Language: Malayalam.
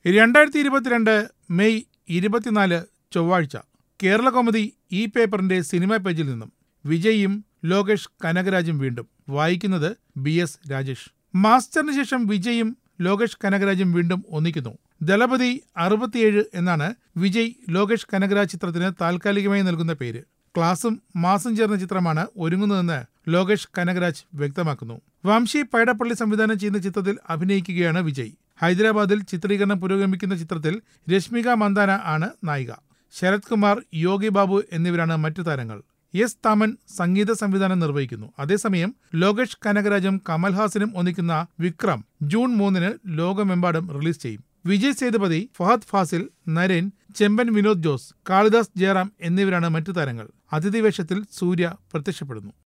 രണ്ടായിരത്തി ഇരുപത്തിരണ്ട് മെയ് ഇരുപത്തിനാല് ചൊവ്വാഴ്ച കേരള കോമഡി ഈ പേപ്പറിന്റെ സിനിമാ പേജിൽ നിന്നും വിജയും ലോകേഷ് കനകരാജും വീണ്ടും വായിക്കുന്നത് ബി എസ് രാജേഷ് മാസ്റ്ററിന് ശേഷം വിജയും ലോകേഷ് കനകരാജും വീണ്ടും ഒന്നിക്കുന്നു ദളപതി അറുപത്തിയേഴ് എന്നാണ് വിജയ് ലോകേഷ് കനകരാജ് ചിത്രത്തിന് താൽക്കാലികമായി നൽകുന്ന പേര് ക്ലാസും മാസും ചേർന്ന ചിത്രമാണ് ഒരുങ്ങുന്നതെന്ന് ലോകേഷ് കനകരാജ് വ്യക്തമാക്കുന്നു വംശി പൈടപ്പള്ളി സംവിധാനം ചെയ്യുന്ന ചിത്രത്തിൽ അഭിനയിക്കുകയാണ് വിജയ് ഹൈദരാബാദിൽ ചിത്രീകരണം പുരോഗമിക്കുന്ന ചിത്രത്തിൽ രശ്മിക മന്ദാന ആണ് നായിക ശരത് കുമാർ യോഗി ബാബു എന്നിവരാണ് മറ്റു താരങ്ങൾ എസ് താമൻ സംഗീത സംവിധാനം നിർവഹിക്കുന്നു അതേസമയം ലോകേഷ് കനകരാജും കമൽഹാസനും ഒന്നിക്കുന്ന വിക്രം ജൂൺ മൂന്നിന് ലോകമെമ്പാടും റിലീസ് ചെയ്യും വിജയ് സേതുപതി ഫഹദ് ഫാസിൽ നരേൻ ചെമ്പൻ വിനോദ് ജോസ് കാളിദാസ് ജയറാം എന്നിവരാണ് മറ്റു താരങ്ങൾ അതിഥി വേഷത്തിൽ സൂര്യ പ്രത്യക്ഷപ്പെടുന്നു